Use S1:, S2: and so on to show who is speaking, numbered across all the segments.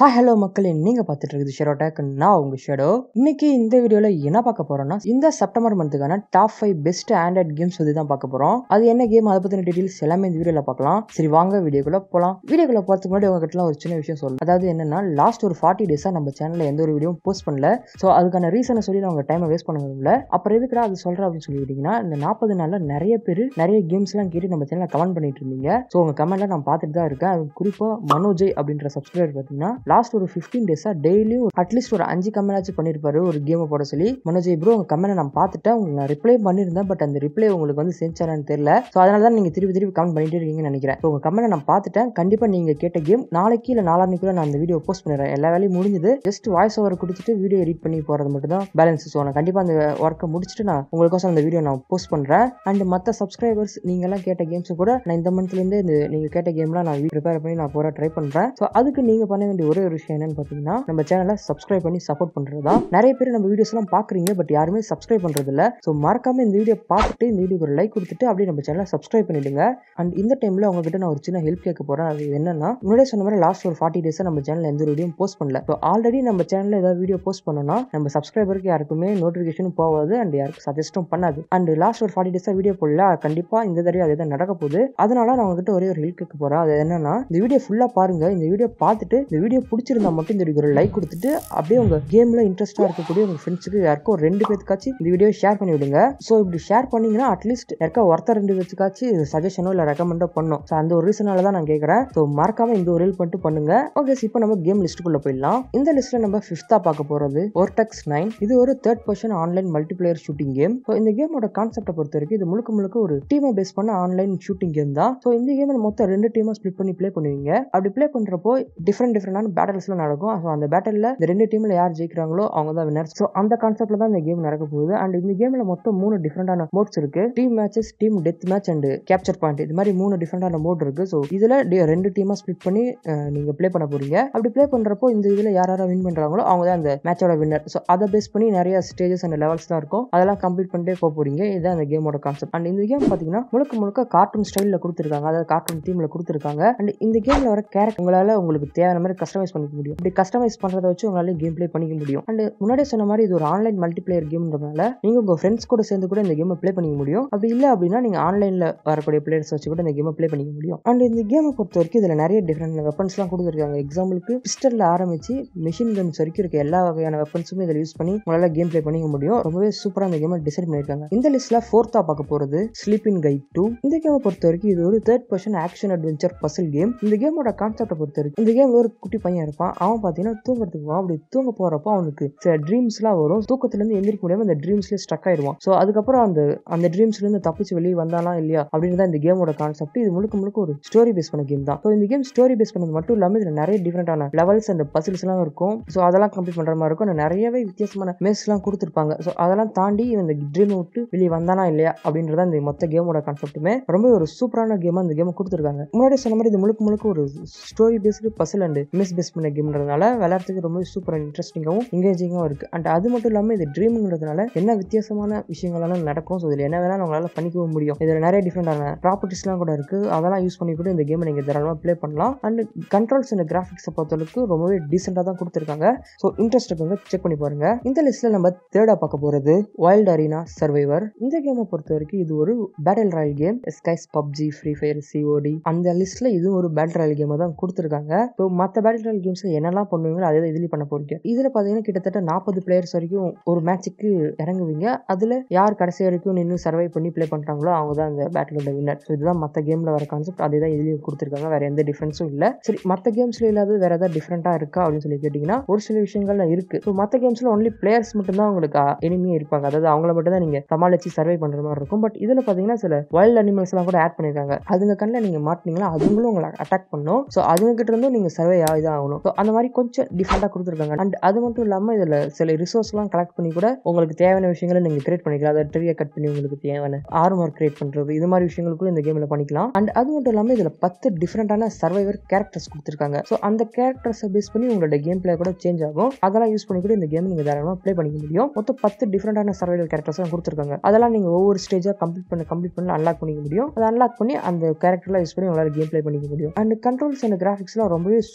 S1: hi hello மக்களே நீங்கள் பார்த்துட்டு இருக்குது ஷெரோ டேக் நான் உங்கள் ஷெடோ இன்னைக்கு இந்த வீடியோவில் என்ன பார்க்க போகிறோம்னா இந்த செப்டம்பர் மந்த்துக்கான top five best android games பற்றி தான் பார்க்க போகிறோம் அது என்ன கேம் அதை பற்றின டீட்டெயில்ஸ் எல்லாமே இந்த வீடியோவில் பார்க்கலாம் சரி வாங்க வீடியோக்குள்ளே போகலாம் வீடியோக்குள்ளே போகிறதுக்கு முன்னாடி உங்ககிட்ட ஒரு சின்ன விஷயம் சொல்லணும் அதாவது என்னன்னா லாஸ்ட் ஒரு ஃபார்ட்டி டேஸாக நம்ம சேனலில் எந்த ஒரு வீடியோவும் போஸ்ட் பண்ணல ஸோ அதுக்கான ரீசனை சொல்லி நான் உங்கள் டைமை வேஸ்ட் பண்ண விரும்பல அப்புறம் எதுக்குடா அது சொல்கிறேன் அப்படின்னு சொல்லிக்கிட்டிங்கன்னா இந்த நாற்பது நாளில் நிறைய பேர் நிறைய கேம்ஸ்லாம் கேட்டு நம்ம சேனலில் கமெண்ட் பண்ணிட்டு இருந்தீங்க ஸோ உங்கள் கமெண்ட்லாம் நான் பார்த்துட்டு தான் இருக்கேன் அது குறிப்பாக மனோஜய் அப்படின்ற சப்ஸ்கிரைபர் பார்த்தீங்கன்னா லாஸ்ட் ஒரு ஃபிஃப்டீன் டேஸாக டெய்லியும் அட்லீஸ்ட் ஒரு அஞ்சு கமெண்டாச்சும் பண்ணியிருப்பாரு ஒரு கேமை போட சொல்லி மனோஜய் ப்ரோ உங்கள் கமெண்ட் நான் பார்த்துட்டேன் உங்களுக்கு நான் ரிப்ளை பண்ணியிருந்தேன் பட் அந்த ரிப்ளை உங்களுக்கு வந்து செஞ்சானு தெரியல ஸோ அதனால தான் நீங்கள் திருப்பி திருப்பி கமெண்ட் பண்ணிட்டே இருக்கீங்கன்னு நினைக்கிறேன் ஸோ உங்கள் கமெண்ட் நான் பார்த்துட்டேன் கண்டிப்பாக நீங்கள் கேட்ட கேம் நாளைக்கு இல்லை நாளான்னைக்குள்ள நான் அந்த வீடியோ போஸ்ட் பண்ணிடுறேன் எல்லா வேலையும் முடிஞ்சது ஜஸ்ட் வாய்ஸ் ஓவர் கொடுத்துட்டு வீடியோ எடிட் பண்ணி போகிறது மட்டும் தான் பேலன்ஸ் ஸோ நான் கண்டிப்பாக அந்த ஒர்க்கை முடிச்சுட்டு நான் உங்களுக்கோசம் அந்த வீடியோ நான் போஸ்ட் பண்ணுறேன் அண்ட் மற்ற சப்ஸ்கிரைபர்ஸ் நீங்கள்லாம் கேட்ட கேம்ஸ் கூட நான் இந்த மந்த்லேருந்து இந்த நீங்கள் கேட்ட கேம்லாம் நான் ப்ரிப்பேர் பண்ணி நான் போகிற ட்ரை பண்ணுறேன் ஸோ அதுக்கு நீங்கள் பண்ண வேண்டிய ஒரே ஒரு விஷயம் என்னன்னு பார்த்தீங்கன்னா நம்ம சேனலை சப்ஸ்கிரைப் பண்ணி சப்போர்ட் பண்ணுறது தான் நிறைய பேர் நம்ம வீடியோஸ்லாம் பார்க்குறீங்க பட் யாருமே சப்ஸ்கிரைப் பண்ணுறது இல்லை ஸோ மறக்காம இந்த வீடியோ பார்த்துட்டு இந்த வீடியோக்கு ஒரு லைக் கொடுத்துட்டு அப்படியே நம்ம சேனலை சப்ஸ்கிரைப் பண்ணிடுங்க அண்ட் இந்த டைமில் உங்ககிட்ட நான் ஒரு சின்ன ஹெல்ப் கேட்க போகிறேன் அது என்னன்னா முன்னாடியே சொன்ன மாதிரி லாஸ்ட் ஒரு ஃபார்ட்டி டேஸாக நம்ம சேனலில் எந்த ஒரு வீடியோ போஸ்ட் பண்ணல ஸோ ஆல்ரெடி நம்ம சேனலில் ஏதாவது வீடியோ போஸ்ட் பண்ணோம்னா நம்ம சப்ஸ்கிரைபருக்கு யாருக்குமே நோட்டிஃபிகேஷனும் போகாது அண்ட் யாருக்கு சஜஸ்ட்டும் பண்ணாது அண்ட் லாஸ்ட் ஒரு ஃபார்ட்டி டேஸாக வீடியோ போடல கண்டிப்பாக இந்த தடவை அதே தான் நடக்க போகுது அதனால நான் உங்ககிட்ட ஒரே ஒரு ஹெல்ப் கேட்க போகிறேன் அது என்னன்னா இந்த வீடியோ ஃபுல்லாக பாருங்க இந்த வீடியோ பார்த்துட்டு இந்த வீடியோ பிடிச்சிருந்தா மட்டும் இந்த வீடியோ ஒரு லைக் கொடுத்துட்டு அப்படியே உங்க கேம்ல இன்ட்ரெஸ்டா இருக்கக்கூடிய உங்க ஃப்ரெண்ட்ஸுக்கு யாருக்கும் ஒரு ரெண்டு பேத்துக்காச்சும் இந்த வீடியோ ஷேர் பண்ணி விடுங்க ஸோ இப்படி ஷேர் பண்ணீங்கன்னா அட்லீஸ்ட் யாருக்கா ஒருத்தர் ரெண்டு பேத்துக்காச்சும் சஜஷனோ இல்லை ரெக்கமெண்டோ பண்ணும் ஸோ அந்த ஒரு ரீசனால தான் நான் கேட்குறேன் ஸோ மறக்காம இந்த ஒரு ஹெல்ப் பண்ணிட்டு பண்ணுங்க ஓகே இப்போ நம்ம கேம் லிஸ்ட்டுக்குள்ள போயிடலாம் இந்த லிஸ்ட்ல நம்ம ஃபிஃப்த்தா பார்க்க போறது ஒர்டெக்ஸ் நைன் இது ஒரு third person online multiplayer shooting game so இந்த கேமோட கான்செப்டை பொறுத்த வரைக்கும் இது முழுக்க முழுக்க ஒரு டீமை பேஸ் பண்ண ஆன்லைன் ஷூட்டிங் கேம் தான் ஸோ இந்த கேமில் மொத்தம் ரெண்டு டீமாக ஸ்பிளிட் பண்ணி ப்ளே பண்ணுவீங்க அப்படி ப்ளே பண்ணுறப்போ டிஃப்ரெண்ட் டிஃப்ரெண்டான பேட்டல்ஸ்லாம் நடக்கும் ஸோ அந்த பேட்டலில் இந்த ரெண்டு டீமில் யார் ஜெயிக்கிறாங்களோ அவங்க தான் வினர் ஸோ அந்த கான்செப்ட்ல தான் இந்த கேம் நடக்க போகுது அண்ட் இந்த கேமில் மொத்தம் மூணு டிஃப்ரெண்டான மோட்ஸ் இருக்கு team matches team death match and capture point இது மாதிரி மூணு டிஃப்ரெண்டான மோட் இருக்கு ஸோ இதில் ரெண்டு டீமாக ஸ்பிளிட் பண்ணி அஹ், நீங்க ப்ளே பண்ண போறீங்க அப்படி ப்ளே பண்றப்போ இந்த இதில் யார் யாரா வின் பண்றாங்களோ அவங்க தான் அந்த மேட்சோட வின்னர் ஸோ அதை பேஸ் பண்ணி நிறைய ஸ்டேஜஸ் அண்ட் லெவல்ஸ் தான் இருக்கும் அதெல்லாம் கம்ப்ளீட் பண்ணிட்டே போக போறீங்க இதுதான் அந்த கேமோட கான்செப்ட் அண்ட் இந்த கேம் பார்த்தீங்கன்னா முழுக்க முழுக்க கார்ட்டூன் ஸ்டைலில் கொடுத்துருக்காங்க அதாவது கார்ட்டூன் தீமில் கொடுத்துருக்காங்க அண்ட் இந்த கேமில் வர கேரக்டர் உங்களால் உங்களுக்கு தேவையான மாதிரி கஸ்டமைஸ் பண்ணிக்க முடியும் இப்படி கஸ்டமைஸ் பண்ணுறத வச்சு உங்களால கேம் ப்ளே பண்ணிக்க முடியும் அண்ட் முன்னாடியே சொன்ன மாதிரி இது ஒரு ஆன்லைன் மல்டிபிளேயர் கேம்ன்றதுனால நீங்க உங்க ஃப்ரெண்ட்ஸ் கூட சேர்ந்து கூட இந்த கேமை ப்ளே பண்ணிக்க முடியும் அப்படி இல்லை அப்படின்னா நீங்க ஆன்லைன்ல வரக்கூடிய பிளேயர்ஸ் வச்சு கூட இந்த கேமை ப்ளே பண்ணிக்க முடியும் அண்ட் இந்த கேமை பொறுத்த வரைக்கும் இதுல நிறைய டிஃப்ரெண்ட் வெப்பன்ஸ்லாம் கொடுத்துருக்காங்க எக்ஸாம்பிளுக்கு பிஸ்டல்ல ஆரம்பிச்சு மிஷின் கன்ஸ் வரைக்கும் இருக்க எல்லா வகையான வெப்பன்ஸுமே இதில் யூஸ் பண்ணி உங்களால கேம் ப்ளே பண்ணிக்க முடியும் ரொம்பவே சூப்பரா இந்த கேமை டிசைன் பண்ணிருக்காங்க இந்த லிஸ்ட்ல ஃபோர்த்தா பார்க்க போறது ஸ்லீப்பிங் கைட் டூ இந்த கேமை பொறுத்த வரைக்கும் இது ஒரு third person action adventure puzzle game இந்த கேமோட கான்செப்டை பொறுத்த வரைக்கும் இந்த கேம் ஒரு குட்டி பையன் இருப்பான் அவன் பார்த்தீங்கன்னா தூங்குறதுக்கு போவான் அப்படி தூங்க போறப்போ அவனுக்கு சில ட்ரீம்ஸ்லாம் வரும் தூக்கத்துல இருந்து எந்திரிக்க முடியாம அந்த ட்ரீம்ஸ்ல ஸ்டக் ஆயிடுவான் ஸோ அதுக்கப்புறம் அந்த அந்த ட்ரீம்ஸ்ல இருந்து தப்பிச்சு வெளியே வந்தானா இல்லையா அப்படின்னு தான் இந்த கேமோட கான்செப்ட் இது முழுக்க முழுக்க ஒரு ஸ்டோரி பேஸ் பண்ண கேம் தான் ஸோ இந்த கேம் ஸ்டோரி பேஸ் பண்ணது மட்டும் இல்லாமல் இதுல நிறைய டிஃப்ரெண்டான லெவல்ஸ் அண்ட் பசில்ஸ் எல்லாம் இருக்கும் ஸோ அதெல்லாம் கம்ப்ளீட் பண்ற மாதிரி இருக்கும் and நிறையவே வித்தியாசமான மேஸ் எல்லாம் கொடுத்துருப்பாங்க ஸோ அதெல்லாம் தாண்டி இந்த ட்ரீமை விட்டு வெளியே வந்தானா இல்லையா அப்படின்றத இந்த மொத்த கேமோட கான்செப்ட்டுமே ரொம்ப ஒரு சூப்பரான கேமா இந்த கேமை கொடுத்துருக்காங்க முன்னாடி சொன்ன மாதிரி இது முழுக்க முழுக்க ஒரு story based puzzle and miss base பண்ண கேம்ன்றதுனால விளையாடுறதுக்கு ரொம்ப சூப்பர் இன்ட்ரெஸ்டிங்காகவும் எங்கேஜிங்காகவும் இருக்கு அண்ட் அது மட்டும் இல்லாமல் இது ட்ரீம்ங்கிறதுனால என்ன வித்தியாசமான விஷயங்கள்லாம் நடக்கும் ஸோ இதில் என்ன வேணாலும் உங்களால் பண்ணிக்கவும் முடியும் இதில் நிறைய டிஃப்ரெண்டான ப்ராப்பர்ட்டிஸ்லாம் கூட இருக்கு அதெல்லாம் யூஸ் பண்ணி கூட இந்த கேமை நீங்கள் தாராளமாக ப்ளே பண்ணலாம் அண்ட் கண்ட்ரோல்ஸ் அண்ட் கிராஃபிக்ஸை பொறுத்தளவுக்கு ரொம்பவே டீசெண்டாக தான் கொடுத்துருக்காங்க ஸோ இன்ட்ரெஸ்ட் இருக்கவங்க செக் பண்ணி பாருங்க இந்த லிஸ்ட்ல நம்ம தேர்டா பார்க்க போறது வைல்ட் அரீனா சர்வைவர் இந்த கேமை பொறுத்த வரைக்கும் இது ஒரு battle royale game skies PUBG free fire COD அந்த லிஸ்ட்ல இது ஒரு பேட்டில் ராயல் கேமை தான் கொடுத்துருக்காங்க ஸோ மற்ற பேட்டில் ராயல் கேம்ஸ் என்னெல்லாம் பண்ணுவீங்களோ அதே தான் இதுலேயும் பண்ண போறீங்க இதுல பார்த்தீங்கன்னா கிட்டத்தட்ட நாற்பது பிளேயர்ஸ் வரைக்கும் ஒரு மேட்சுக்கு இறங்குவீங்க அதுல யார் கடைசி வரைக்கும் நின்று சர்வை பண்ணி ப்ளே பண்றாங்களோ அவங்க தான் அந்த பேட்டிலோட வின்னர் ஸோ இதுதான் மற்ற கேம்ல வர கான்செப்ட் அதே தான் இதுலயும் கொடுத்துருக்காங்க வேற எந்த டிஃபரன்ஸும் இல்லை சரி மற்ற கேம்ஸ்ல இல்லாத வேற ஏதாவது டிஃப்ரெண்டா இருக்கா அப்படின்னு சொல்லி கேட்டீங்கன்னா ஒரு சில விஷயங்கள்ல இருக்கு ஸோ மற்ற கேம்ஸ்ல ஒன்லி பிளேயர்ஸ் மட்டும் தான் உங்களுக்கு எனிமையே இருப்பாங்க அதாவது அவங்கள மட்டும் தான் நீங்க சமாளிச்சு சர்வை பண்ற மாதிரி இருக்கும் பட் இதுல பாத்தீங்கன்னா சில வைல்ட் அனிமல்ஸ் எல்லாம் கூட ஆட் பண்ணிருக்காங்க அதுங்க கண்ணில் நீங்க மாட்டினீங்களா அதுங்களும் உங்களை அட்டாக் பண்ணும் ஸோ அதுங்க கிட்ட இருந்தும் நீங்க சர்வை ஆகி தான் ஆகணும் ஸோ அந்த மாதிரி கொஞ்சம் டிஃப்ரெண்டா கொடுத்துருக்காங்க அண்ட் அது மட்டும் இல்லாம இதுல சில ரிசோர்ஸ் எல்லாம் கலெக்ட் பண்ணி கூட உங்களுக்கு தேவையான விஷயங்களை நீங்க கிரியேட் பண்ணிக்கலாம் அதை ட்ரிவியை கட் பண்ணி உங்களுக்கு தேவையான ஆர்மர் கிரியேட் பண்றது இது மாதிரி விஷயங்கள் கூட இந்த கேம்ல பண்ணிக்கலாம் அண்ட் அது மட்டும் இல்லாம இதுல பத்து டிஃப்ரெண்டான சர்வைவர் கேரக்டர்ஸ் கொடுத்துருக்காங்க ஸோ அந்த கேரக்டர்ஸை பேஸ் பண்ணி உங்களோட கேம் பிளே கூட சேஞ்ச் ஆகும் அதெல்லாம் யூஸ் பண்ணி கூட இந்த கேம் நீங்க தாராளமாக ப்ளே பண்ணிக்க முடியும் மொத்தம் பத்து டிஃப்ரெண்டான சர்வைவல் கேரக்டர்ஸ் கொடுத்துருக்காங்க அதெல்லாம் நீங்க ஒவ்வொரு ஸ்டேஜாக கம்ப்ளீட் பண்ண கம்ப்ளீட் பண்ணி அன்லாக் பண்ணிக்க முடியும் அதை அன்லாக் பண்ணி அந்த கேரக்டர்லாம் யூஸ் பண்ணி உங்களால் கேம் ப்ளே பண்ணிக்க முடியும் அண்ட் கண்ட்ரோல்ஸ் அண்ட் கிராஃபிக்ஸ்லாம் ரொம்பவே சூப்பராக கொடுத்துருக்காங்க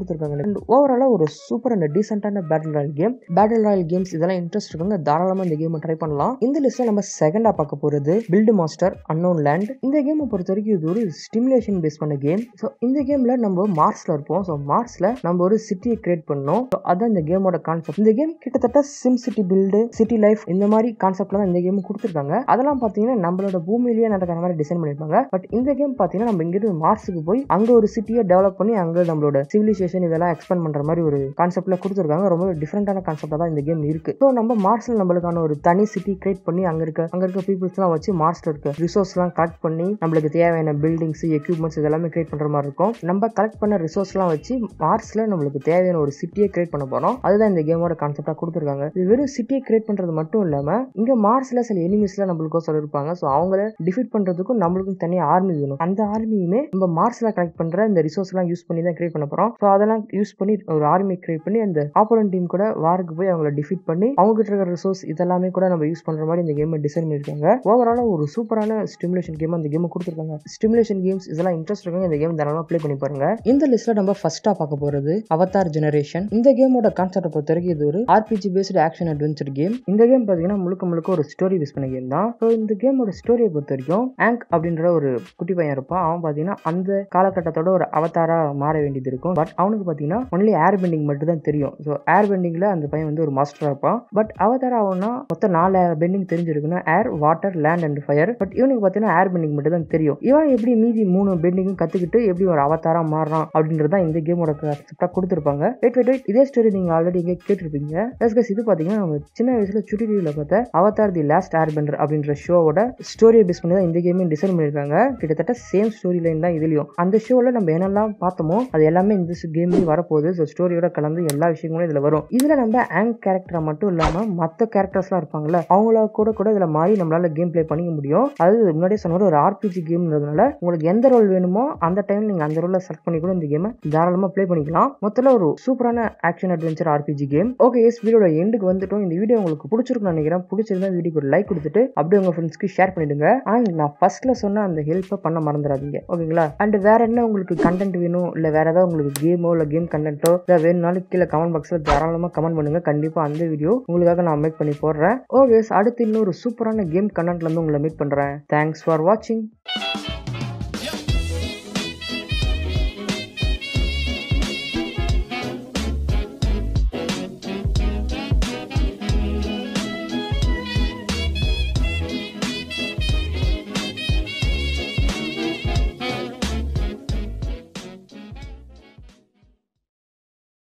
S1: கொடுத்துருக்காங்க அண்ட் ஓவராலாக ஒரு சூப்பர் அண்ட் டீசென்டான battle royale game battle royale games இதெல்லாம் இன்ட்ரெஸ்ட் இருக்கவங்க தாராளமாக இந்த கேமை ட்ரை பண்ணலாம் இந்த லிஸ்ட்டில் நம்ம செகண்டாக பார்க்க போகிறது பில்டு மாஸ்டர் அன்னோன் லேண்ட் இந்த கேமை பொறுத்த வரைக்கும் இது ஒரு ஸ்டிமுலேஷன் பேஸ் பண்ண கேம் ஸோ இந்த கேமில் நம்ம மார்ஸில் இருப்போம் ஸோ மார்ஸில் நம்ம ஒரு சிட்டியை கிரியேட் பண்ணோம் ஸோ அதான் இந்த கேமோட கான்செப்ட் இந்த கேம் கிட்டத்தட்ட Sim City build city life இந்த மாதிரி கான்செப்ட்ல தான் இந்த கேம் கொடுத்துருக்காங்க அதெல்லாம் பார்த்தீங்கன்னா நம்மளோட பூமியிலேயே நடக்கிற மாதிரி டிசைன் பண்ணியிருப்பாங்க பட் இந்த கேம் பார்த்தீங்கன்னா நம்ம இங்கிருந்து மார்ஸுக்கு போய் அங்கே ஒரு சிட்டியை டெவலப் பண்ணி அங்கே நம்மளோட சிவிலைசேஷன் இதெல்லாம் எக்ஸ்பெண்ட் பண்ணுற மாதிரி ஒரு கான்செப்ட்ல கொடுத்துருக்காங்க ரொம்ப டிஃப்ரெண்டான கான்செப்டாக தான் இந்த கேம் இருக்கு ஸோ நம்ம மார்ஸில் நம்மளுக்கான ஒரு தனி சிட்டி கிரியேட் பண்ணி அங்கே இருக்க அங்கே இருக்க பீப்புள்ஸ்லாம் வச்சு மார்ஸில் இருக்க ரிசோர்ஸ்லாம் கலெக்ட் பண்ணி நம்மளுக்கு தேவையான பில்டிங்ஸ் எக்யூப்மெண்ட்ஸ் இதெல்லாமே கிரியேட் பண்ணுற மாதிரி இருக்கும் நம்ம கலெக்ட் பண்ண ரிசோர்ஸ்லாம் வச்சு மார்ஸில் நம்மளுக்கு தேவையான ஒரு சிட்டியை கிரியேட் பண்ண போகிறோம் அதுதான் இந்த கேமோட கான்செப்டாக கொடுத்துருக்காங்க இது வெறும் சிட்டியை கிரியேட் பண்ணுறது மட்டும் இல்லாமல் இங்கே மார்ஸில் சில எனிமீஸ்லாம் நம்மளுக்கும் சொல்லியிருப்பாங்க ஸோ அவங்கள டிஃபீட் பண்ணுறதுக்கும் நம்மளுக்கும் தனியாக ஆர்மி வேணும் அந்த ஆர்மியுமே நம்ம மார்ஸில் கலெக்ட் பண்ணுற இந்த ரிசோர்ஸ்லாம் யூஸ் பண்ணி தான் கிரியேட் பண்ண போகிறோம் ஸோ அதெல்லாம் யூஸ் பண்ணி ஒரு ஆர்மி கிரியேட் பண்ணி அந்த ஆப்போனன்ட் டீம் கூட வாருக்கு போய் அவங்கள டிஃபீட் பண்ணி அவங்க கிட்ட இருக்கிற ரிசோர்ஸ் இதெல்லாமே கூட நம்ம யூஸ் பண்ணுற மாதிரி இந்த கேமை டிசைன் பண்ணியிருக்காங்க ஓவராலாக ஒரு சூப்பரான ஸ்டிமுலேஷன் கேம் அந்த கேமை கொடுத்துருக்காங்க ஸ்டிமுலேஷன் கேம்ஸ் இதெல்லாம் இன்ட்ரெஸ்ட் இருக்கவங்க இந்த கேம் தாராளமாக ப்ளே பண்ணி பாருங்க இந்த லிஸ்ட்ல நம்ம ஃபர்ஸ்டா பார்க்க போறது அவதார் ஜெனரேஷன் இந்த கேமோட கான்செப்ட் பொறுத்த வரைக்கும் இது ஒரு RPG based action adventure game இந்த கேம் பார்த்தீங்கன்னா முழுக்க முழுக்க ஒரு ஸ்டோரி பேஸ் பண்ண கேம் தான் ஸோ இந்த கேமோட ஸ்டோரியை பொறுத்த வரைக்கும் ஆங்க் அப்படின்ற ஒரு குட்டி பையன் இருப்பான் அவன் பார்த்தீங்கன்னா அந்த காலகட்டத்தோட ஒரு அவதாரா மாற வேண்டியது இருக்கும் பட் அவனுக்கு பார்த்தீங்கன்னா ஒன்லி ஏர் பெண்டிங் மட்டும் தான் தெரியும் ஸோ ஏர் பெண்டிங்ல அந்த பையன் வந்து ஒரு மாஸ்டரா இருப்பான் பட் அவதாரா ஆகும்னா மொத்தம் நாலு பெண்டிங் தெரிஞ்சிருக்குன்னா air water land and fire but இவனுக்கு பார்த்தீங்கன்னா ஏர் பெண்டிங் மட்டும் தான் தெரியும் இவன் எப்படி மீதி மூணு பெண்டிங்கும் கத்துக்கிட்டு எப்படி ஒரு அவதாரா மாறுறான் அப்படின்றது தான் இந்த கேமோட கான்செப்டா கொடுத்துருப்பாங்க வெயிட் வெயிட் வெயிட் இதே ஸ்டோரி நீங்க ஆல்ரெடி இங்கே கேட்டிருப்பீங்க எஸ் இது பார்த்தீங்கன்னா நம்ம சின்ன வயசுல சுட்டி டிவியில் பார்த்த Avatar the last air bender அப்படின்ற ஷோவோட ஸ்டோரியை பேஸ் பண்ணி தான் இந்த கேமையும் டிசைன் பண்ணியிருக்காங்க கிட்டத்தட்ட சேம் ஸ்டோரி லைன் தான் இதுலயும் அந்த ஷோவில் நம்ம என்னெல்லாம் பார்த்தோமோ அது எல்லாமே இந்த கேம்லேயும் வரப்போகுது ஸோ ஸ்டோரியோட கலந்து எல்லா விஷயங்களும் இதில் வரும் இதில் நம்ம ஆங் கேரக்டரை மட்டும் இல்லாமல் மற்ற கேரக்டர்ஸ்லாம் இருப்பாங்கல்ல அவங்கள கூட கூட இதில் மாறி நம்மளால கேம் ப்ளே பண்ணிக்க முடியும் அது முன்னாடியே சொன்ன மாதிரி ஒரு ஆர்பிஜி கேம்ன்றதுனால உங்களுக்கு எந்த ரோல் வேணுமோ அந்த டைம் நீங்கள் அந்த ரோலை செலக்ட் பண்ணி கூட இந்த கேமை தாராளமாக ப்ளே பண்ணிக்கலாம் மொத்தத்தில் ஒரு சூப்பரான action adventure RPG game okay yes வீடியோட எண்டுக்கு வந்துட்டோம் இந்த வீடியோ உங்களுக்கு பிடிச்சிருக்குன்னு நினைக்கிறேன் பிடிச்சிருந்தா வீடியோக்கு ஒரு லைக் கொடுத்துட்டு அப்படியே உங்கள் ஃப்ரெண்ட்ஸ்க்கு ஷேர் பண்ணிடுங்க அண்ட் நான் ஃபர்ஸ்ட்ல சொன்ன அந்த ஹெல்ப்பை பண்ண மறந்துடாதீங்க ஓகேங்களா அண்ட் வேற என்ன உங்களுக்கு கண்டென்ட் வேணும் இல்லை வேற ஏதாவது உங்களுக்கு கேமோ இல்லை கேம் கண்டென்ட்டோ இல்லை வேணும்னாலும் கீழே கமெண்ட் பாக்ஸில் தாராளமாக கமெண்ட் பண்ணுங்க கண்டிப்பாக அந்த வீடியோ உங்களுக்காக நான் மேக் பண்ணி போடுறேன் ஓகே அடுத்து இன்னொரு சூப்பரான கேம் கண்டென்ட்ல இருந்து உங்களை மீட் பண்ணுறேன் தேங்க்ஸ் ஃபார் வாட்சிங்